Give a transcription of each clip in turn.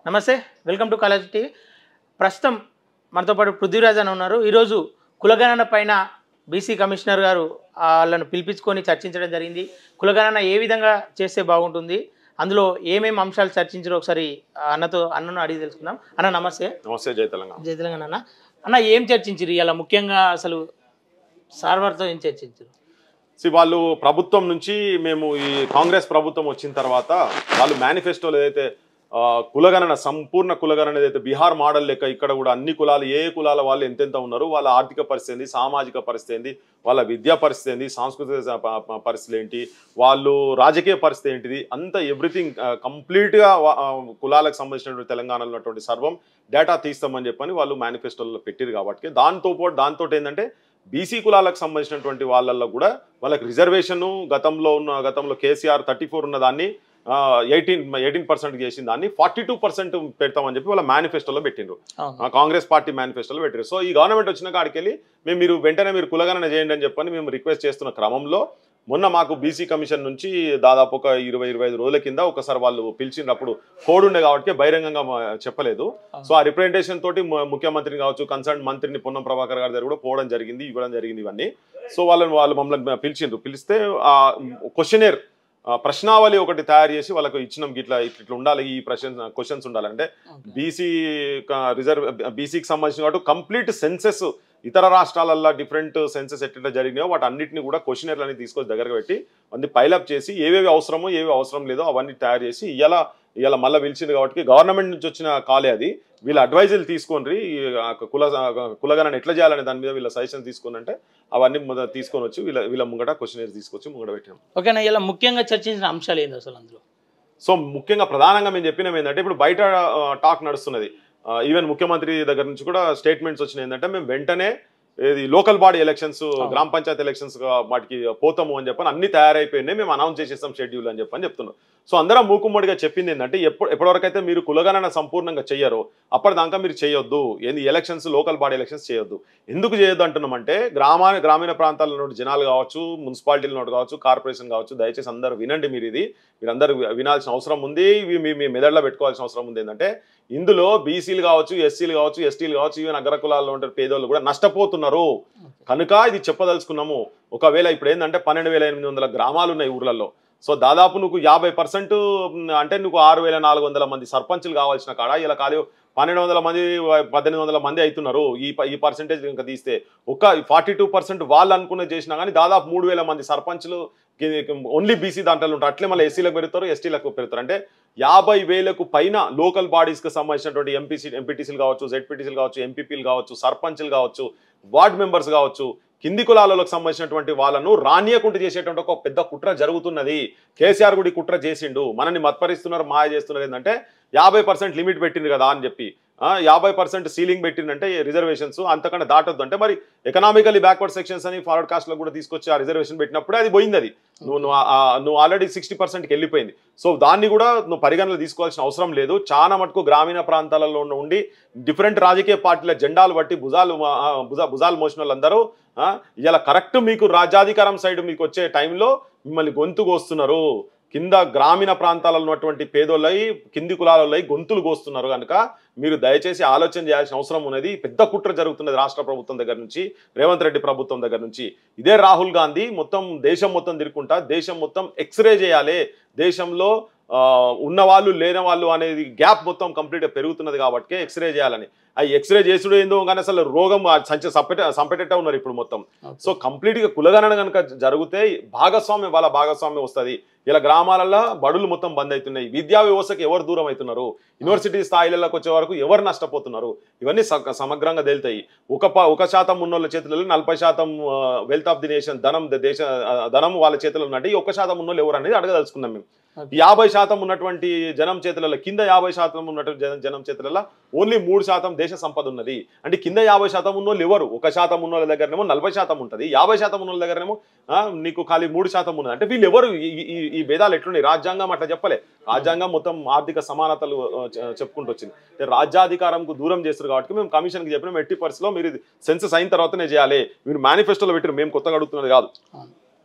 నమస్తే welcome to college TV ప్రస్తుతం మనతో పాటు పృథ్వీరాజ్ అని ఉన్నారు ఈరోజు కులగణన పైన బీసీ కమిషనర్ గారు ఆ, వాళ్ళను పిలిపించుకొని చర్చించడం జరిగింది కులగణన ఏ విధంగా చేస్తే బాగుంటుంది అందులో ఏమేమి అంశాలు చర్చించారో ఒకసారి ఆ, అన్నతో అన్నను అడిగి తెలుసుకుందాం అన్న నమస్తే నమస్తే జై తెలంగాణ జై తెలంగాణ అన్న అన్న ఏం చర్చించారు ఇలా ముఖ్యంగా అసలు సార్వర్తో ఏం చర్చించారు సి వాళ్ళు ప్రభుత్వం నుంచి మేము ఈ కాంగ్రెస్ ప్రభుత్వం వచ్చిన తర్వాత వాళ్ళు మేనిఫెస్టోలో ఏదైతే ఆ, కులగణన సంపూర్ణ కులగణన ఏదైతే బీహార్ మోడల్ లెక్క ఇక్కడ కూడా అన్ని కులాలు ఏ కులాల వాళ్ళు ఎంతెంత ఉన్నారు వాళ్ళ ఆర్థిక పరిస్థితి ఏంది సామాజిక పరిస్థితి ఏంది వాళ్ళ విద్యా పరిస్థితి ఏంది సాంస్కృతిక స- ప- ప- పరిస్థితులు ఏంటి వాళ్ళు రాజకీయ పరిస్థితి ఏంటిది అంత ఎవ్రీథింగ్ కంప్లీట్గా కులాలకు సంబంధించినటువంటి తెలంగాణలో ఉన్నటువంటి సర్వం డేటా తీస్తామని చెప్పని వాళ్ళు మేనిఫెస్టోలో పెట్టారు కాబట్టి దాంతో పాటు దాంతో ఏంటంటే బీసీ కులాలకు సంబంధించినటువంటి వాళ్ళల్లో కూడా వాళ్ళకి రిజర్వేషన్ గతంలో ఉన్న గతంలో కేసీఆర్ థర్టీ ఫోర్ ఉన్న దాన్ని ఎయిటీన్ ఎయిటీన్ పర్సెంట్ చేసిన దాన్ని ఫార్టీ టూ పర్సెంట్ పెడతామని చెప్పి వాళ్ళ మేనిఫెస్టోలో పెట్టిండ్రు అవును ఆ, కాంగ్రెస్ పార్టీ మేనిఫెస్టోలో పెట్టారు సో ఈ గవర్నమెంట్ వచ్చిన కాడికి వెళ్ళి మేము మీరు వెంటనే మీరు కులగణన చేయండి అని చెప్పని మేము రిక్వెస్ట్ చేస్తున్న క్రమంలో మొన్న మాకు బీసీ కమిషన్ నుంచి దాదాపు ఒక ఇరవై ఇరవై ఐదు రోజుల కింద ఒకసారి వాళ్ళు పిలిచినప్పుడు కోడ్ ఉండే కాబట్టి బహిరంగంగా మా- చెప్పలేదు సో ఆ రిప్రజెంటేషన్ తోటి ము- ముఖ్యమంత్రిని కావచ్చు కన్సర్న్ మంత్రిని పొన్నం ప్రభాకర్ గారి దగ్గర కూడా పోవడం జరిగింది ఇవ్వడం జరిగింది ఇవన్నీ సో వాళ్ళని వాళ్ళు మమ్మల్ని పిలిచిండ్రు పిలిస్తే ఆ క్వశ్చనేర్ ప్రశ్నావళి ఒకటి తయారు చేసి వాళ్ళకు ఇచ్చినాం ఇట్లా ఇట్లా ఉండాలి ఈ ప్రశ్న క్వశ్చన్స్ ఉండాలంటే ఓకే. బీసీ రిజర్వ్ బీసీకి సంబంధించిన కాబట్టి కంప్లీట్ సెన్సెస్ ఇతర రాష్ట్రాలల్లో డిఫరెంట్ సెన్సెస్ ఎట్లా జరిగినాయో వాటి అన్నిటిని కూడా క్వశ్చనర్లు అనేది తీసుకొచ్చి దగ్గర పెట్టి అన్ని పైలప్ చేసి ఏవేవి అవసరమో ఏవి అవసరం లేదో అవన్నీ తయారు చేసి ఇలా ఇలా మళ్ళీ పిలిచింది కాబట్టి గవర్నమెంట్ నుంచి వచ్చిన కాలే అది వీళ్ళ అడ్వైజులు తీసుకొని కుల కులగణన ఎట్లా చేయాలనే దాని మీద వీళ్ళ సజెషన్ తీసుకొని అంటే అవన్నీ మొద- తీసుకొని వచ్చి వీళ్ళ వీళ్ళ ముంగట క్వశ్చనర్ తీసుకొచ్చి ముంగట పెట్టినాం ఓకేనా ఇలా ముఖ్యంగా చర్చించిన అంశాలు ఏంది అసలు అందులో సో ముఖ్యంగా ప్రధానంగా మేము చెప్పినాం ఏంటంటే ఇప్పుడు బయట టాక్ నడుస్తున్నది ఈవెన్ ముఖ్యమంత్రి దగ్గర నుంచి కూడా స్టేట్మెంట్స్ వచ్చినాయి ఏంటంటే మేము వెంటనే ఇది లోకల్ బాడీ ఎలక్షన్స్ గ్రామ పంచాయతీ ఎలక్షన్స్ వాటికి పోతాము అని చెప్పని అన్ని తయారైపోయినాయి మేము అనౌన్స్ చేసేస్తాం షెడ్యూల్ అని చెప్పని చెప్తున్నాం సో అందరం మూకుమ్మడిగా చెప్పింది ఏంటంటే ఎప్పుడు ఎప్పటివరకైతే మీరు కులగణన సంపూర్ణంగా చెయ్యరో అప్పటిదాకా మీరు చేయొద్దు ఏంది ఎలక్షన్స్ లోకల్ బాడీ ఎలక్షన్స్ చేయొద్దు ఎందుకు చేయొద్దు అంటున్నామంటే గ్రామా గ్రామీణ ప్రాంతాల్లో ఉన్న జనాలు కావచ్చు మున్సిపాలిటీలో కావచ్చు కార్పొరేషన్ కావచ్చు దయచేసి అందరూ వినండి మీరు ఇది మీరందరూ వినాల్సిన అవసరం ఉంది ఇవి మీ మీ మెదడులో పెట్టుకోవాల్సిన అవసరం ఉంది ఏంటంటే ఇందులో బీసీలు కావచ్చు ఎస్సీలు కావచ్చు ఎస్టీలు కావచ్చు ఈవెన్ అగ్ర కులాల్లో ఉండే పేదోళ్ళు కూడా నష్టపోతున్నారు కనుక ఇది చెప్పదలుచుకున్నాము ఒకవేళ ఇప్పుడు ఏంటంటే పన్నెండు వేల ఎనిమిది వందల గ్రామాలు ఉన్నాయి ఊర్లలో సో దాదాపు నువ్వు యాభై పర్సెంట్ అంటే నువ్వు ఆరు వేల నాలుగు వందల మంది సర్పంచులు కావాల్సిన కాడ ఇలా ఖాళీ పన్నెండు వందల మంది పద్దెనిమిది వందల మంది అవుతున్నారు ఈ ప- ఈ పర్సెంటేజ్ ఇంకా తీస్తే ఒక ఫార్టీ టూ పర్సెంట్ వాళ్ళు అనుకున్నది చేసినా కానీ దాదాపు మూడు వేల మంది సర్పంచులు ఓన్లీ బీసీ దాంట్లో ఉంటారు అట్లే మళ్ళీ ఎస్సీలకు పెరుగుతారు ఎస్టీలకు పెరుగుతారు అంటే యాభై వేలకు పైన లోకల్ బాడీస్కి సంబంధించినటువంటి ఎంపీసీ ఎంపీటీసీలు కావచ్చు జెడ్పీటీసీలు కావచ్చు ఎంపీపీలు కావచ్చు సర్పంచ్లు కావచ్చు వార్డ్ మెంబర్స్ కావచ్చు కింది కులాలకు సంబంధించినటువంటి వాళ్ళను రానియకుండా చేసేటువంటి ఒక పెద్ద కుట్ర జరుగుతున్నది కేసీఆర్ కూడా ఈ కుట్ర చేసిండు మనల్ని మత్పరిస్తున్నారు మాయ చేస్తున్నారు ఏంటంటే యాభై పర్సెంట్ లిమిట్ పెట్టింది కదా అని చెప్పి ఆ, యాభై పర్సెంట్ సీలింగ్ పెట్టిందంటే రిజర్వేషన్స్ అంతకన్నా దాటొద్దు అంటే మరి ఎకనామికలీ బ్యాక్వర్డ్ సెక్షన్స్ అని ఫార్వర్డ్ కాస్ట్ లో కూడా తీసుకొచ్చి ఆ రిజర్వేషన్ పెట్టినప్పుడే అది పోయింది అది నువ్వు నువ్వు ఆ- ఆ- నువ్వు ఆల్రెడీ సిక్స్టీ పర్సెంట్కి వెళ్ళిపోయింది సో దాన్ని కూడా నువ్వు పరిగణలో తీసుకోవాల్సిన అవసరం లేదు చాలా మటుకు గ్రామీణ ప్రాంతాలలో ఉన్న ఉండి డిఫరెంట్ రాజకీయ పార్టీల జెండాలు బట్టి భుజాలు ఆ, ఆ, భుజ భుజాలు మోసిన వాళ్ళందరూ ఇలా కరెక్ట్ మీకు రాజ్యాధికారం సైడ్ మీకు వచ్చే టైంలో మిమ్మల్ని గొంతు కోస్తున్నారు కింద గ్రామీణ ప్రాంతాలలో ఉన్నటువంటి పేదోళ్ళై కింది కులాలై గొంతులు కోస్తున్నారు కనుక మీరు దయచేసి ఆలోచన చేయాల్సిన అవసరం ఉన్నది పెద్ద కుట్ర జరుగుతున్నది రాష్ట్ర ప్రభుత్వం దగ్గర నుంచి రేవంత్ రెడ్డి ప్రభుత్వం దగ్గర నుంచి ఇదే రాహుల్ గాంధీ మొత్తం దేశం మొత్తం తిరుక్కుంటా దేశం మొత్తం ఎక్స్రే చేయాలి దేశంలో ఆ, ఉన్న వాళ్ళు లేని వాళ్ళు అనేది గ్యాప్ మొత్తం కంప్లీట్గా పెరుగుతున్నది కాబట్టి ఎక్స్రే చేయాలని ఆ ఎక్స్రే చేసుడు ఏందో కానీ అసలు రోగం ఆ సంచ సంపెట సంపెటట్టే ఉన్నారు ఇప్పుడు మొత్తం సో కంప్లీట్ గా కులగణన కనుక జరిగితే భాగస్వామ్యం వాళ్ళ భాగస్వామ్యం వస్తది ఇలా గ్రామాలలో బడులు మొత్తం బంద్ అవుతున్నాయి విద్యా వ్యవస్థకి ఎవరు దూరం అవుతున్నారు యూనివర్సిటీ స్థాయిలలోకి వచ్చే వరకు ఎవరు నష్టపోతున్నారు ఇవన్నీ స- సమగ్రంగా తేలుతాయి ఒక ప- ఒక శాతం ఉన్నోళ్ళ చేతులలో నలభై శాతం వెల్త్ ఆఫ్ ది నేషన్ ధనం ద- దేశ ఆ, ధనం వాళ్ళ చేతిలో ఉన్నట్టు ఈ ఒక్క శాతం ఉన్నోళ్ళు ఎవరు అనేది అడగదలుచుకున్నాం మేము Okay. యాభై శాతం ఉన్నటువంటి జనం చేతులలో కింద యాభై శాతం ఉన్నటువంటి జనం జనం చేతులలో ఓన్లీ మూడు శాతం దేశ సంపద ఉన్నది అంటే కింద యాభై శాతం ఉన్నోళ్ళు ఎవరు ఒక శాతం ఉన్నోళ్ళ దగ్గరనేమో నలభై శాతం ఉంటుంది యాభై శాతం ఉన్నోళ్ళ దగ్గరనేమో ఆ, నీకు ఖాళీ మూడు శాతం ఉన్నది అంటే వీళ్ళు ఎవరు ఈ- ఈ- ఈ భేదాలు ఎట్లున్నాయి రాజ్యాంగం అట్లా చెప్పలే రాజ్యాంగం మొత్తం ఆర్థిక సమానతలు ఆ, చె- చెప్పుకుంటూ వచ్చింది అంటే రాజ్యాధికారంకు దూరం చేస్తారు కాబట్టి మేము కమిషన్కి చెప్పినాం ఎట్టి పరిస్థితిలో మీరు సెన్సస్ అయిన తర్వాతనే చేయాలి మీరు మేనిఫెస్టోలో పెట్టారు మేము కొత్తగా అడుగుతున్నది కాదు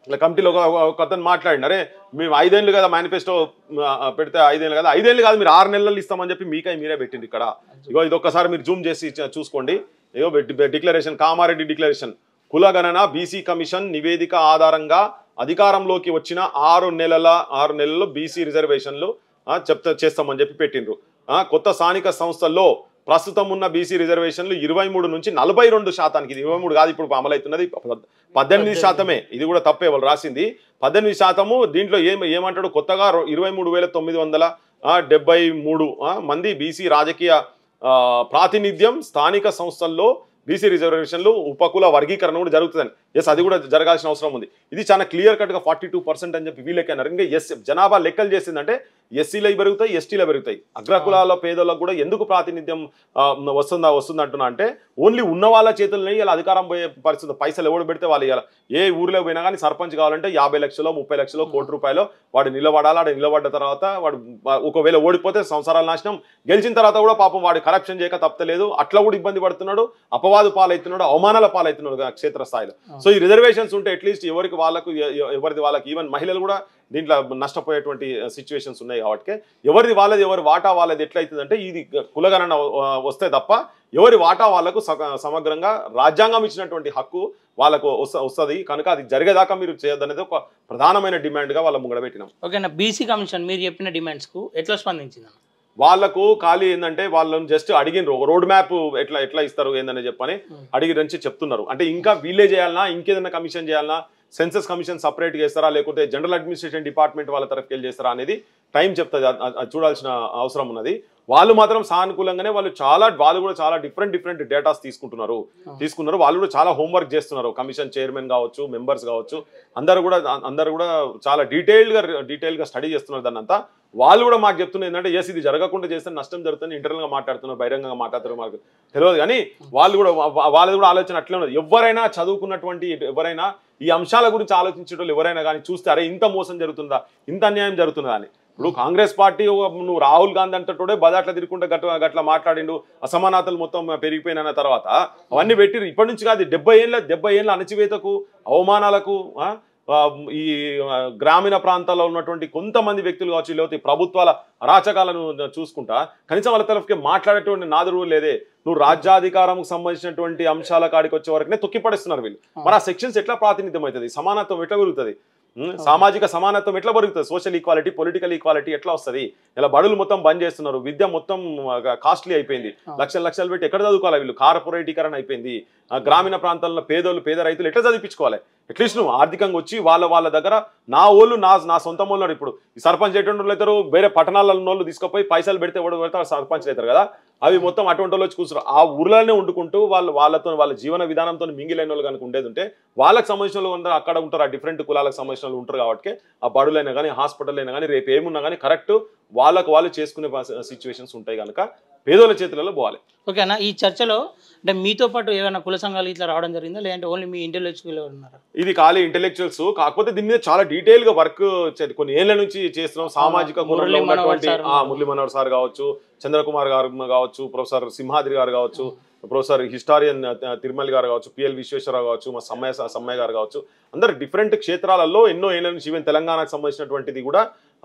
ఇలా కమిటీలో ఒక ఒక అతను మాట్లాడిన అరే మేము ఐదేళ్ళు కదా మేనిఫెస్టో పెడితే ఐదేళ్ళు కదా ఐదేళ్ళు కాదు మీరు ఆరు నెలలు ఇస్తామని చెప్పి మీకై మీరే పెట్టింది ఇక్కడ ఇగో ఇది ఒక్కసారి మీరు జూమ్ చేసి చ- చూసుకోండి ఇగో డిక్లరేషన్ కామారెడ్డి డిక్లరేషన్ కులగణన బీసీ కమిషన్ నివేదిక ఆధారంగా అధికారంలోకి వచ్చిన ఆరు నెలల ఆరు నెలల్లో బీసీ రిజర్వేషన్లు ఆ, చెప్తా చేస్తామని చెప్పి పెట్టిండ్రు ఆ, కొత్త స్థానిక సంస్థల్లో ప్రస్తుతం ఉన్న బీసీ రిజర్వేషన్లు ఇరవై మూడు నుంచి నలభై రెండు శాతానికి ఇది ఇరవై మూడు కాదు ఇప్పుడు అమలవుతున్నది పద్- పద్దెనిమిది శాతమే ఇది కూడా తప్పే వాళ్ళు రాసింది పద్దెనిమిది శాతము దీంట్లో ఏం ఏమంటాడు కొత్తగా రొ- ఇరవై మూడు వేల తొమ్మిది వందల ఆ, డెబ్బై మూడు ఆ, మంది బీసీ రాజకీయ ఆ, ప్రాతినిధ్యం స్థానిక సంస్థల్లో బీసీ రిజర్వేషన్లు ఉపకుల వర్గీకరణ కూడా జరుగుతుందని ఎస్ అది కూడా జరగాల్సిన అవసరం ఉంది ఇది చాలా క్లియర్ కట్ గా ఫార్టీ టూ పర్సెంట్ అని చెప్పి వీళ్ళకి అన్నారు ఇంకా ఎస్ జనాభా లెక్కలు చేసిందంటే ఎస్సీలో పెరుగుతాయి ఎస్టీలో పెరుగుతాయి అగ్రకులాల పేదలకు కూడా ఎందుకు ప్రాతినిధ్యం ఆ, వస్తుందా వస్తుంది అంటున్నా అంటే ఓన్లీ ఉన్న వాళ్ళ చేతుల్లోనే ఇలా అధికారం పోయే పరిస్థితి పైసలు ఎవడు పెడితే వాళ్ళు ఇవ్వాలి ఏ ఊర్లో పోయినా కానీ సర్పంచ్ కావాలంటే యాభై లక్షలు ముప్పై లక్షలు కోటి రూపాయలు వాడు నిలబడాలి వాడు నిలబడ్డ తర్వాత వాడు ఆ, ఒకవేళ ఓడిపోతే సంవత్సరాల నాశనం గెలిచిన తర్వాత కూడా పాపం వాడు కరప్షన్ చేయక తప్పలేదు అట్లా కూడా ఇబ్బంది పడుతున్నాడు అపవాదు పాలవుతున్నాడు అవమానాల పాలవుతున్నాడు గా- క్షేత్రస్థాయిలో సో ఈ రిజర్వేషన్స్ ఉంటే అట్లీస్ట్ ఎవరికి వాళ్ళకు ఎ- ఎ- ఎవరిది వాళ్ళకి ఈవెన్ మహిళలు కూడా దీంట్లో నష్టపోయేటువంటి సిచ్యువేషన్స్ ఉన్నాయి కాబట్టి ఎవరిది వాళ్ళది ఎవరి వాటా వాళ్ళది ఎట్లయితుందంటే ఇది కులగణన ఆ, వస్తే తప్ప ఎవరి వాటా వాళ్ళకు సగ- సమగ్రంగా రాజ్యాంగం ఇచ్చినటువంటి హక్కు వాళ్ళకు వస్తుంది కనుక అది జరిగేదాకా మీరు చేయొద్దనేది ఒక ప్రధానమైన డిమాండ్గా వాళ్ళ ముంగడ పెట్టినాం ఓకేనా బీసీ కమిషన్ మీరు చెప్పిన డిమాండ్స్కు ఎట్లా స్పందించింది అన్న వాళ్ళకు ఖాళీ ఏంటంటే వాళ్ళని జస్ట్ అడిగినరు ఒక రోడ్ మ్యాప్ ఎట్లా ఎట్లా ఇస్తారు ఏందని చెప్పని అడిగి నుంచి చెప్తున్నారు అంటే ఇంకా వీళ్ళే చేయాలన్నా ఇంకేదైనా కమిషన్ చేయాలన్నా సెన్సస్ కమిషన్ సపరేట్ చేస్తారా లేకపోతే జనరల్ అడ్మినిస్ట్రేషన్ డిపార్ట్మెంట్ వాళ్ళ తరఫుకి వెళ్ళి చేస్తారా అనేది టైం చెప్తుంది అది- అది చూడాల్సిన అవసరం ఉన్నది వాళ్ళు మాత్రం సానుకూలంగానే వాళ్ళు చాలా వాళ్ళు కూడా చాలా డిఫరెంట్ డిఫరెంట్ డేటాస్ తీసుకుంటున్నారు తీసుకున్నారు వాళ్ళు కూడా చాలా హోంవర్క్ చేస్తున్నారు కమిషన్ చైర్మన్ కావచ్చు మెంబర్స్ కావచ్చు అందరు కూడా అందరు కూడా చాలా డీటెయిల్గా డీటెయిల్గా స్టడీ చేస్తున్నారు దాన్ని అంతా వాళ్ళు కూడా మాకు చెప్తున్నారు ఏంటంటే ఎస్ ఇది జరగకుండా చేస్తే నష్టం జరుగుతుంది ఇంటర్నల్ గా మాట్లాడుతున్నారు బహిరంగంగా మాట్లాడుతున్నారు మాకు తెలియదు కానీ వాళ్ళు కూడా వా- వాళ్ళది కూడా ఆలోచన అట్లే ఉన్నది ఎవరైనా చదువుకున్నటువంటి ఎవరైనా ఈ అంశాల గురించి ఆలోచించేటోళ్ళు ఎవరైనా కానీ చూస్తే అరే ఇంత మోసం జరుగుతుందా ఇంత అన్యాయం జరుగుతుందా అని ఇప్పుడు కాంగ్రెస్ పార్టీ ఒక నువ్వు రాహుల్ గాంధీ అంతటోడే బదాట్ల తిరుగుకుంటే గట్ల గట్ల మాట్లాడిండు అసమానతలు మొత్తం పెరిగిపోయిన తర్వాత అవన్నీ పెట్టి ఇప్పటి నుంచి కాదు డెబ్బై ఏళ్ళ డెబ్బై ఏళ్ళ అణచివేతకు అవమానాలకు ఆ, ఆ, ఈ ఆ, గ్రామీణ ప్రాంతాల్లో ఉన్నటువంటి కొంతమంది వ్యక్తులు కావచ్చు లేకపోతే ఈ ప్రభుత్వాల అరాచకాలను చూసుకుంటా కనీసం వాళ్ళ తరఫుకి మాట్లాడేటువంటి నాదురు లేదే నువ్వు రాజ్యాధికారంకు సంబంధించినటువంటి అంశాల కాడికి వచ్చే వరకునే తొక్కిపడిస్తున్నారు వీళ్ళు మరి ఆ సెక్షన్స్ ఎట్లా ప్రాతినిధ్యం అవుతుంది సమానత్వం ఎట్లా పెరుగుతుంది ఉమ్, సామాజిక సమానత్వం ఎట్లా పెరుగుతుంది సోషల్ ఈక్వాలిటీ పొలిటికల్ ఈక్వాలిటీ ఎట్లా వస్తుంది ఇలా బడులు మొత్తం బంద్ చేస్తున్నారు విద్య మొత్తం కాస్ట్లీ అయిపోయింది లక్షలు లక్షలు పెట్టి ఎక్కడ చదువుకోవాలి వీళ్ళు కార్పొరేటీకరణ అయిపోయింది ఆ, గ్రామీణ ప్రాంతాల్లో పేదోళ్ళు పేద రైతులు ఎట్లా చదివించుకోవాలి అట్లీస్ట్ నువ్వు ఆర్థికంగా వచ్చి వాళ్ళ వాళ్ళ దగ్గర నా ఓళ్ళు నా నా సొంత వాళ్ళు ఇప్పుడు ఈ సర్పంచ్ ఎటువంటి వాళ్ళు అవుతారు వేరే పట్టణాలలో ఉన్న వాళ్ళు తీసుకుపోయి పైసలు పెడితే ఎవడు పెడతారు సర్పంచ్ అవుతారు కదా అవి మొత్తం అటువంటి వాళ్ళు వచ్చి కూర్చున్నారు ఆ ఊర్లోనే వండుకుంటూ వాళ్ళు వాళ్ళతో వాళ్ళ జీవన విధానంతో మింగిలైన వాళ్ళు కనుక ఉండేది ఉంటే వాళ్ళకి సంబంధించిన వాళ్ళు ఉంటారు అక్కడ ఉంటారు ఆ డిఫరెంట్ కులాలకు సంబంధించిన వాళ్ళు ఉంటారు కాబట్టి ఆ బడులైనా కానీ హాస్పిటల్ అయినా కానీ రేపు ఏమున్నా కానీ కరెక్ట్ వాళ్ళకు వాళ్ళు చేసుకునే సిచ్యువేషన్స్ ఉంటాయి కనుక పేదోళ్ళ చేతులలో పోవాలి ఓకేనా ఈ చర్చలో అంటే మీతో పాటు ఏమైనా కుల సంఘాలు ఇట్లా రావడం జరిగిందా లేదంటే ఓన్లీ మీ ఇంటెలెక్చువల్ ఉన్నారా ఇది ఖాళీ ఇంటెలెక్చువల్స్ కాకపోతే దీని మీద చాలా డీటెయిల్ గా వర్క్ కొన్ని ఏళ్ల నుంచి చేస్తున్నాం సామాజిక మురళీ కోణంలో మనోహర్ ఉన్నటువంటి సార్ ఆ, మురళీ మనోహర్ సార్ కావచ్చు చంద్రకుమార్ గారు కావచ్చు ప్రొఫెసర్ సింహాద్రి గారు కావచ్చు ప్రొఫెసర్ హిస్టారియన్ తిరుమల గారు కావచ్చు పిఎల్ విశ్వేశ్వరరావు కావచ్చు మా సమ్మయ్య సమ్మయ్య గారు కావచ్చు అందరు డిఫరెంట్ క్షేత్రాలలో ఎన్నో ఏళ్ళ నుంచి ఈవెన్ తెలంగాణకు సంబంధించినటువంటిది కూడా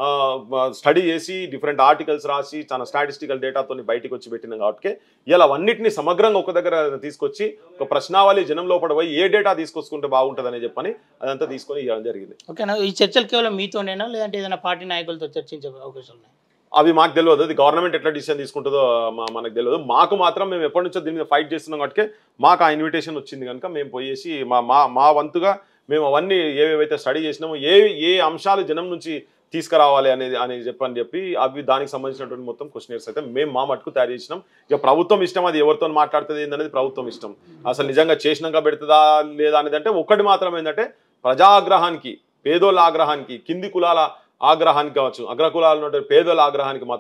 స్టడీ చేసి డిఫరెంట్ ఆర్టికల్స్ రాసి చాలా స్టాటిస్టికల్ డేటాతో బయటికి వచ్చి పెట్టినాం కాబట్టి ఇలా అవన్నిటిని సమగ్రంగా ఒక దగ్గర తీసుకొచ్చి ఒక ప్రశ్నావళి జనం లోపల పోయి ఏ డేటా తీసుకొచ్చుకుంటే బాగుంటుందని చెప్పని అదంతా తీసుకొని ఇవ్వడం జరిగింది ఓకేనా ఈ చర్చలు కేవలం మీతోనేనా లేదంటే ఏదైనా పార్టీ నాయకులతో చర్చించే అవకాశాలు ఉన్నాయి అవి మాకు తెలియదు అది గవర్నమెంట్ ఎట్లా డిసిషన్ తీసుకుంటుందో మా- మనకు తెలియదు మాకు మాత్రం మేము ఎప్పటి నుంచో దీని మీద ఫైట్ చేస్తున్నాం కాబట్టి మాకు ఆ ఇన్విటేషన్ వచ్చింది కనుక మేము పోయేసి మా మా మా వంతుగా మేము అవన్నీ ఏవేవైతే స్టడీ చేసినామో ఏ ఏ అంశాలు జనం నుంచి తీసుకురావాలి అనేది అనేది చెప్పని చెప్పి అవి దానికి సంబంధించినటువంటి మొత్తం క్వశ్చనర్స్ అయితే మేము మా మటుకు తయారు చేసినాం ఇక ప్రభుత్వం ఇష్టం అది ఎవరితో మాట్లాడుతుంది ఏందనేది ప్రభుత్వం ఇష్టం అసలు నిజంగా చేసినాక పెడుతుందా లేదా అనేది అంటే ఒక్కటి మాత్రం ఏంటంటే ప్రజాగ్రహానికి పేదోళ్ళ ఆగ్రహానికి కింది కులాల ఆగ్రహానికి కావచ్చు అగ్రకులాలు ఉన్నటువంటి పేదోళ్ళ ఆగ్రహానికి మాత్రం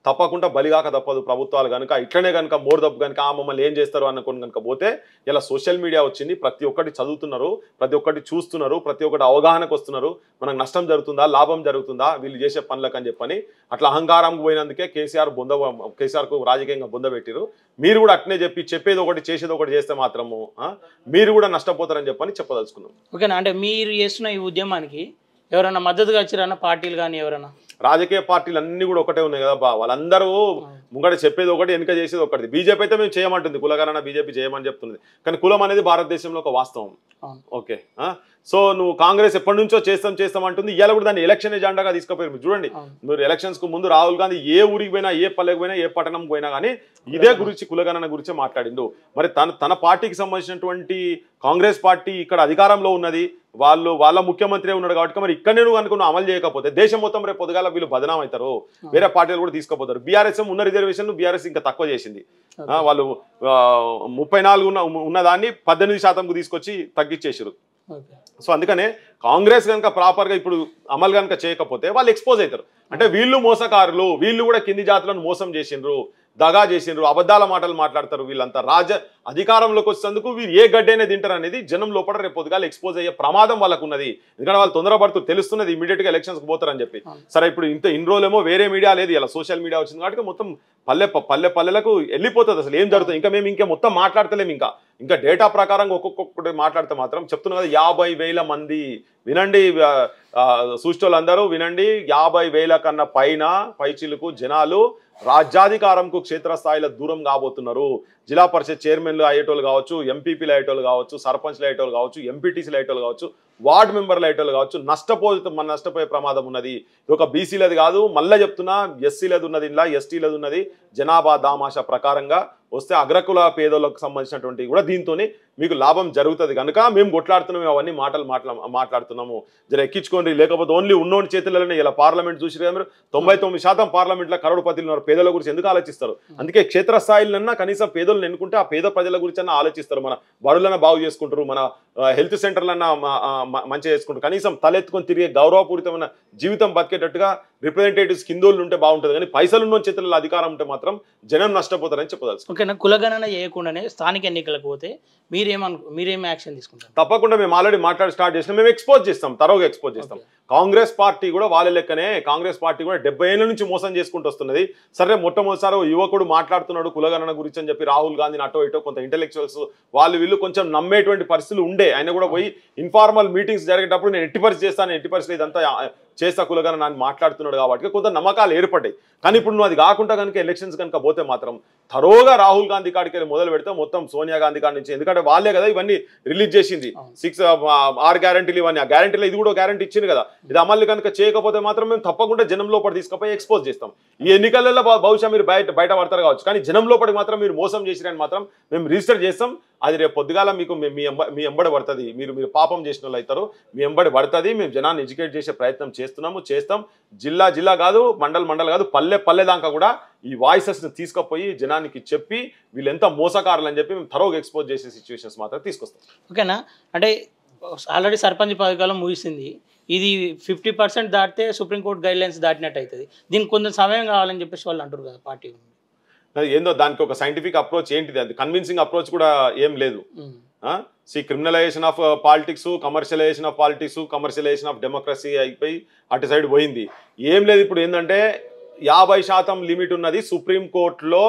తప్పకుండా బలిగాక తప్పదు ప్రభుత్వాలు కనుక ఇట్లనే కనుక మోర్దప్పు కనుక ఆ మమ్మల్ని ఏం చేస్తారు అనుకుని కనుక పోతే ఇలా సోషల్ మీడియా వచ్చింది ప్రతి ఒక్కటి చదువుతున్నారు ప్రతి ఒక్కటి చూస్తున్నారు ప్రతి ఒక్కటి అవగాహనకు వస్తున్నారు మనకు నష్టం జరుగుతుందా లాభం జరుగుతుందా వీళ్ళు చేసే పనులకు అని చెప్పని అట్లా అహంకారం పోయినందుకే కేసీఆర్ బొంద కేసీఆర్కు రాజకీయంగా బొంద పెట్టిరు మీరు కూడా అట్నే చెప్పి చెప్పేది ఒకటి చేసేది ఒకటి చేస్తే మాత్రము ఆ, మీరు కూడా నష్టపోతారని చెప్పని చెప్పదలుచుకున్నాం ఓకేనా అంటే మీరు చేస్తున్న ఈ ఉద్యమానికి ఎవరైనా మద్దతుగా వచ్చారన్న పార్టీలు కానీ ఎవరైనా రాజకీయ పార్టీలు అన్ని కూడా ఒకటే ఉన్నాయి కదా బా వాళ్ళందరూ ముంగట చెప్పేది ఒకటి వెనుక చేసేది ఒకటి బీజేపీ అయితే మేము చేయమంటుంది కులగణన బీజేపీ చేయమని చెప్తుంది కానీ కులం అనేది భారతదేశంలో ఒక వాస్తవం అవును. ఓకే ఆ? సో నువ్వు కాంగ్రెస్ ఎప్పటి నుంచో చేస్తాం చేస్తాం అంటుంది ఇవాళ కూడా దాన్ని ఎలక్షన్ ఎజెండాగా తీసుకుపోయారు మీరు చూడండి అవును. మీరు ఎలక్షన్స్ కు ముందు రాహుల్ గాంధీ ఏ ఊరికి పోయినా ఏ పల్లెకి పోయినా ఏ పట్టణం పోయినా కానీ ఇదే గురించి కులగణన గురించి మాట్లాడిండు మరి తన తన పార్టీకి సంబంధించినటువంటి కాంగ్రెస్ పార్టీ ఇక్కడ అధికారంలో ఉన్నది వాళ్ళు వాళ్ళ ముఖ్యమంత్రి ఉన్నాడు కాబట్టి మరి ఇక్కడ నువ్వు కనుక నువ్వు అమలు చేయకపోతే దేశం మొత్తం రేపు పొద్దుగాల వీళ్ళు బదనాం అవుతారు వేరే పార్టీలు కూడా తీసుకుపోతారు బీఆర్ఎస్ ఉన్న రిజర్వేషన్ బీఆర్ఎస్ ఇంకా తక్కువ చేసింది ఆ, వాళ్ళు ఆ, ముప్పై నాలుగు ఉన్న ఉన్నదాన్ని పద్దెనిమిది శాతంకు తీసుకొచ్చి తగ్గించేసారు ఓకే సో అందుకనే కాంగ్రెస్ కనుక ప్రాపర్గా ఇప్పుడు అమలు కనుక చేయకపోతే వాళ్ళు ఎక్స్పోజ్ అవుతారు అంటే వీళ్ళు మోసకారులు వీళ్ళు కూడా కింది జాతులను మోసం చేసిండ్రు దగా చేసిండ్రు అబద్ధాల మాటలు మాట్లాడతారు వీళ్ళంతా రాజ అధికారంలోకి వచ్చేందుకు వీరు ఏ గడ్డైనా తింటారు అనేది జనం లోపల రేపు పొద్దుగాల ఎక్స్పోజ్ అయ్యే ప్రమాదం వాళ్ళకు ఉన్నది ఎందుకంటే వాళ్ళు తొందరపడుతూ తెలుస్తున్నది ఇమీడియట్ గా ఎలక్షన్స్ పోతారని చెప్పి సరే ఇప్పుడు ఇంత ఇన్ని రోజులేమో వేరే మీడియా లేదు ఇలా సోషల్ మీడియా వచ్చింది కాబట్టి మొత్తం పల్లె పల్లె పల్లెలకు వెళ్ళిపోతుంది అసలు ఏం జరుగుతుంది ఇంకా మేము ఇంకా మొత్తం మాట్లాడతలేము ఇంకా ఇంకా డేటా ప్రకారంగా ఒక్కొక్కటి మాట్లాడితే మాత్రం చెప్తున్నా కదా యాభై వేల మంది వినండి సూచనలు వినండి యాభై వేల కన్నా పైన పైచిలకు జనాలు రాజ్యాధికారంకు క్షేత్రస్థాయిలో దూరం కాబోతున్నారు జిల్లా పరిషత్ చైర్మన్లు అయ్యేటోళ్ళు కావచ్చు ఎంపీపీలు అయ్యేటోళ్ళు కావచ్చు సర్పంచ్లు అయ్యేటోళ్ళు కావచ్చు ఎంపీటీసీలు అయ్యేటోళ్ళు కావచ్చు వార్డు మెంబర్లు అయ్యేటోళ్ళు కావచ్చు నష్టపోతే మన నష్టపోయే ప్రమాదం ఉన్నది ఇది ఒక బీసీలది కాదు మళ్ళీ చెప్తున్నా ఎస్సీలది ఉన్నది ఇలా ఎస్టీలది ఉన్నది జనాభా దామాష ప్రకారంగా వస్తే అగ్రకుల పేదలకు సంబంధించినటువంటి కూడా దీంతోనే మీకు లాభం జరుగుతుంది కనుక మేము కొట్లాడుతున్నాం అవన్నీ మాటలు మాట్లా మాట్లాడుతున్నాము జర ఎక్కించుకోండి లేకపోతే ఓన్లీ ఉన్నోని చేతులలోనే ఇలా పార్లమెంట్ చూసి కదా మీరు తొంభై తొమ్మిది శాతం పార్లమెంట్లో కరోడుపతిలు ఉన్నారు పేదల గురించి ఎందుకు ఆలోచిస్తారు అందుకే క్షేత్రస్థాయిలన్నా కనీసం పేదలను ఎన్నుకుంటే ఆ పేద ప్రజల గురించి అన్న ఆలోచిస్తారు మన బడులన్నా బాగు చేసుకుంటారు మన హెల్త్ సెంటర్లన్నా మంచిగా చేసుకుంటారు కనీసం తలెత్తుకొని తిరిగే గౌరవపూరితమైన జీవితం బతికేటట్టుగా రిప్రజెంటేటివ్స్ కిందోళ్ళు ఉంటే బాగుంటుంది కానీ పైసలు ఉన్న చేతుల్లో అధికారం ఉంటే మాత్రం జనం నష్టపోతారని చెప్పదలుచు ఓకేనా కులగణన చేయకుండానే స్థానిక ఎన్నికలకు పోతే మీరేమను మీరేం యాక్షన్ తీసుకుంటారు తప్పకుండా మేము ఆల్రెడీ మాట్లాడి స్టార్ట్ చేసినాం మేము ఎక్స్పోజ్ చేస్తాం తరోగా ఎక్స్పోజ్ చేస్తాం కాంగ్రెస్ పార్టీ కూడా వాళ్ళ లెక్కనే కాంగ్రెస్ పార్టీ కూడా డెబ్బై ఏళ్ళ నుంచి మోసం చేసుకుంటూ వస్తున్నది సరే మొట్టమొదటిసారి ఓ యువకుడు మాట్లాడుతున్నాడు కులగణన గురించి అని చెప్పి రాహుల్ గాంధీని అటో ఇటో కొంత ఇంటెలెక్చువల్స్ వాళ్ళు వీళ్ళు కొంచెం నమ్మేటువంటి పరిస్థితులు ఉండే ఆయన కూడా పోయి ఇన్ఫార్మల్ మీటింగ్స్ జరిగేటప్పుడు నేను ఎట్టి పరిస్థితి చేస్తాను ఎట్టి పరిస్థితి ఇదంతా ఆ, చేస్తా కులగణన అని మాట్లాడుతున్నాడు కాబట్టి కొంత నమ్మకాలు ఏర్పడ్డాయి కానీ ఇప్పుడు నువ్వు అది కాకుండా కనుక ఎలక్షన్స్ కనుక పోతే మాత్రం తరోగా రాహుల్ గాంధీ కాడికి వెళ్ళి మొదలు పెడితే మొత్తం సోనియా గాంధీ కాడి నుంచి ఎందుకంటే వాళ్ళే కదా ఇవన్నీ రిలీజ్ చేసింది సిక్స్ ఆరు గ్యారంటీలు ఇవన్నీ ఆ గ్యారంటీలో ఇది కూడా గ్యారంటీ ఇచ్చింది కదా ఇది అమలు కనుక చేయకపోతే మాత్రం మేము తప్పకుండా జనం లోపల తీసుకుపోయి ఎక్స్పోజ్ చేస్తాం ఈ ఎన్నికలలో బహు- బహుశా మీరు బయట బయట పడతారు కావచ్చు కానీ జనం లోపలికి మాత్రం మీరు మోసం చేసిరని మాత్రం మేము రిజిస్టర్ చేస్తాం అది రేపు పొద్దుగాల మీకు మీ- మీ ఎంబ- మీ ఎంబడి పడుతుంది మీరు మీరు పాపం చేసిన వాళ్ళు అవుతారు మీ ఎంబడి పడుతుంది మేము జనాన్ని ఎడ్యుకేట్ చేసే ప్రయత్నం చేస్తున్నాము చేస్తాం జిల్లా జిల్లా కాదు మండల్ మండల్ కాదు పల్లె పల్లె దాకా కూడా ఈ వాయిసెస్ని తీసుకుపోయి జనానికి చెప్పి వీళ్ళు ఎంత మోసకారులు అని చెప్పి మేము తరోగా ఎక్స్పోజ్ చేసే సిచ్యువేషన్స్ మాత్రం తీసుకొస్తాం ఓకేనా అంటే ఆల్రెడీ సర్పంచ్ పథకాలం ముగిసింది ఇది ఫిఫ్టీ పర్సెంట్ దాటితే సుప్రీంకోర్టు గైడ్ లైన్స్ దాటినట్టు అవుతుంది దీనికి కొంచెం సమయం కావాలని చెప్పేసి వాళ్ళు అంటారు కదా పార్టీ అది ఏందో దానికి ఒక సైంటిఫిక్ అప్రోచ్ ఏంటిది అది కన్విన్సింగ్ అప్రోచ్ కూడా ఏం లేదు um. See criminalisation of politics commercialisation of politics commercialisation of democracy అయిపోయి అటు సైడ్ పోయింది ఏం లేదు ఇప్పుడు ఏంటంటే యాభై శాతం లిమిట్ ఉన్నది సుప్రీం కోర్టులో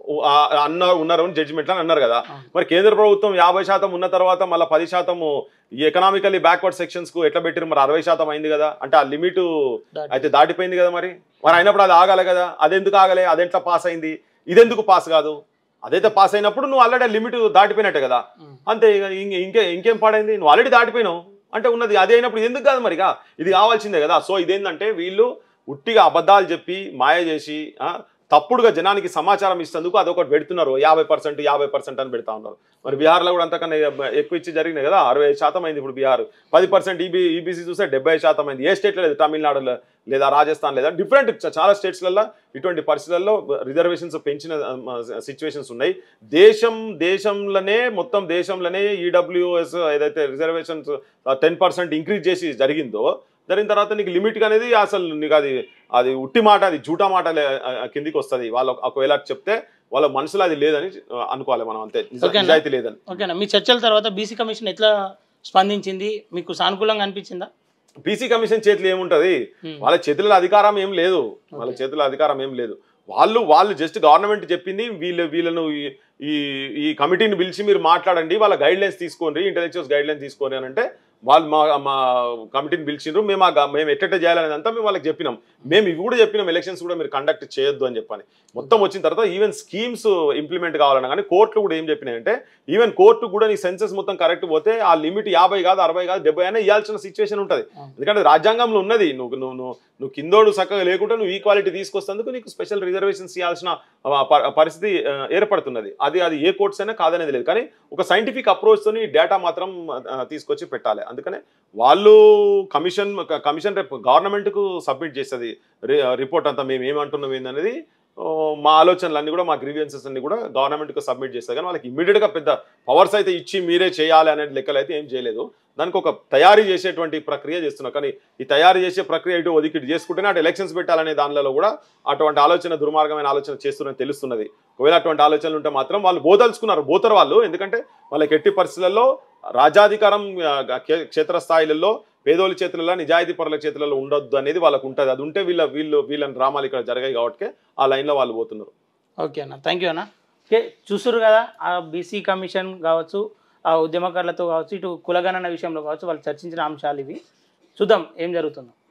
అన్న ఉన్నారు జడ్జిమెంట్ అని అన్నారు కదా మరి కేంద్ర ప్రభుత్వం యాభై శాతం ఉన్న తర్వాత మళ్ళీ పది శాతం ఈ ఎకనామికలీ బ్యాక్వర్డ్ సెక్షన్స్ కు ఎట్లా పెట్టారు మరి అరవై శాతం అయింది కదా అంటే ఆ లిమిట్ దాటి- అయితే దాటిపోయింది కదా మరి మరి అయినప్పుడు అది ఆగాలి కదా అదెందుకు ఆగలే అదెంట్లా పాస్ అయింది ఇదెందుకు పాస్ కాదు అదైతే పాస్ అయినప్పుడు నువ్వు ఆల్రెడీ లిమిట్ దాటిపోయినట్టే కదా ఉమ్. అంతే ఇక ఇంక- ఇంకే ఇంకేం పాడైంది నువ్వు ఆల్రెడీ దాటిపోయినావు అంటే ఉన్నది అదే అయినప్పుడు ఇది ఎందుకు కాదు మరిగా ఇది కావాల్సిందే కదా సో ఇదేంటంటే వీళ్ళు ఉట్టిగా అబద్ధాలు చెప్పి మాయ చేసి ఆ, తప్పుడుగా జనానికి సమాచారం ఇస్తేందుకు అదొకటి పెడుతున్నారు యాభై పర్సెంట్ యాభై పర్సెంట్ అని పెడతా ఉన్నారు మరి బీహార్లో కూడా అంతకన్నా ఎక్కువ ఇచ్చి జరిగినాయి కదా అరవై శాతం అయింది ఇప్పుడు బీహార్ పది పర్సెంట్ ఈబీ ఈబీసీ చూస్తే డెబ్బై శాతం అయింది ఏ స్టేట్లో లేదు తమిళనాడులో లేదా రాజస్థాన్ లేదా డిఫరెంట్ చాలా స్టేట్స్లలో ఇటువంటి పరిస్థితుల్లో రిజర్వేషన్స్ పెంచిన సిచ్యువేషన్స్ ఉన్నాయి దేశం దేశంలోనే మొత్తం దేశంలోనే ఈడబ్ల్యూఎస్ ఏదైతే రిజర్వేషన్స్ టెన్ పర్సెంట్ ఇంక్రీజ్ చేసి జరిగిందో జరిగిన తర్వాత నీకు లిమిట్ అనేది అసలు నీకు అది అది ఉట్టి మాట అది జూటా మాట లే- ఆ, కిందికి వస్తుంది వాళ్ళు ఒకవేళ అటు చెప్తే వాళ్ళ మనసులో అది లేదని ఆ, అనుకోవాలి మనం అంతే నిజ- ఓకేనా? నిజాయితీ లేదని ఓకేనా మీ చర్చల తర్వాత బీసీ కమిషన్ ఎట్లా స్పందించింది మీకు సానుకూలంగా అనిపించిందా బీసీ కమిషన్ చేతిలో ఏముంటది Hmm. వాళ్ళ చేతుల్లో అధికారం ఏం లేదు వాళ్ళ Okay. చేతుల్లో అధికారం ఏం లేదు వాళ్ళు వాళ్ళు జస్ట్ గవర్నమెంట్ చెప్పింది వీళ్ళు వీళ్ళను ఈ- ఈ ఈ కమిటీని పిలిచి మీరు మాట్లాడండి వాళ్ళ గైడ్ లైన్స్ తీసుకోండి ఇంటెలెక్చువల్స్ గైడ్ లైన్స్ తీసుకోండి అని అంటే వాళ్ళు మా మా కమిటీని పిలిచిండ్రు మేము ఆ గ- మేము ఎట్ట చేయాలనేది అంతా మేము వాళ్ళకి చెప్పినాం మేము ఇవి కూడా చెప్పినాం ఎలక్షన్స్ కూడా మీరు కండక్ట్ చేయొద్దు అని చెప్పని మొత్తం వచ్చిన తర్వాత ఈవెన్ స్కీమ్స్ ఇంప్లిమెంట్ కావాలన్నా కానీ కోర్టులు కూడా ఏం చెప్పినాయంటే ఈవెన్ కోర్టు కూడా నీ సెన్సెస్ మొత్తం కరెక్ట్ పోతే ఆ లిమిట్ యాభై కాదు అరవై కాదు డెబ్బై అయినా ఇవ్వాల్సిన సిచ్యువేషన్ ఉంటుంది ఎందుకంటే రాజ్యాంగంలో ఉన్నది నువ్వు నువ్వు నువ్వు నువ్వు కిందోడు చక్కగా లేకుంటే నువ్వు ఈక్వాలిటీ తీసుకొస్తేందుకు నీకు స్పెషల్ రిజర్వేషన్స్ ఇవ్వాల్సిన ఆ, ప- పరిస్థితి ఆ, ఏర్పడుతున్నది అది అది ఏ కోర్ట్స్ అయినా కాదనేది లేదు కానీ ఒక సైంటిఫిక్ అప్రోచ్తోని డేటా మాత్రం ఆ, తీసుకొచ్చి పెట్టాలి అందుకనే వాళ్ళు కమిషన్ కమిషన్ రేపు గవర్నమెంట్కు సబ్మిట్ చేస్తుంది రిపోర్ట్ అంతా మేము ఏమంటున్నాం ఏందనేది ఆ, మా ఆలోచనలు అన్ని కూడా మా గ్రీవియన్సెస్ అన్ని కూడా గవర్నమెంట్కి సబ్మిట్ చేస్తారు కానీ వాళ్ళకి ఇమీడియట్గా పెద్ద పవర్స్ అయితే ఇచ్చి మీరే చేయాలి అనే లెక్కలు అయితే ఏం చేయలేదు దానికి ఒక తయారీ చేసేటువంటి ప్రక్రియ చేస్తున్నారు కానీ ఈ తయారు చేసే ప్రక్రియ ఇటు ఒదికి ఇటు చేసుకుంటేనే అటు ఎలక్షన్స్ పెట్టాలనే దానిలో కూడా అటువంటి ఆలోచన దుర్మార్గమైన ఆలోచన చేస్తున్నారని తెలుస్తున్నది ఒకవేళ అటువంటి ఆలోచనలు ఉంటే మాత్రం వాళ్ళు బోదలుచుకున్నారు బోతరు వాళ్ళు ఎందుకంటే వాళ్ళకి ఎట్టి పరిస్థితులలో రాజాధికారం ఆ, క్షే- క్షేత్రస్థాయిలలో పేదోళ్ళ చేతులలో నిజాయితీ పరుల చేతులలో ఉండొద్దు అనేది వాళ్ళకు ఉంటుంది అది ఉంటే వీళ్ళ వీళ్ళు వీళ్ళని డ్రామాలు ఇక్కడ జరిగాయి కాబట్టి ఆ లైన్లో వాళ్ళు పోతున్నారు ఓకే అన్న థ్యాంక్ యూ అన్న ఓకే చూసారు కదా ఆ బీసీ కమిషన్ కావచ్చు ఆ ఉద్యమకారులతో కావచ్చు ఇటు కులగణన విషయంలో కావచ్చు వాళ్ళు చర్చించిన అంశాలు ఇవి చూద్దాం ఏం జరుగుతుందో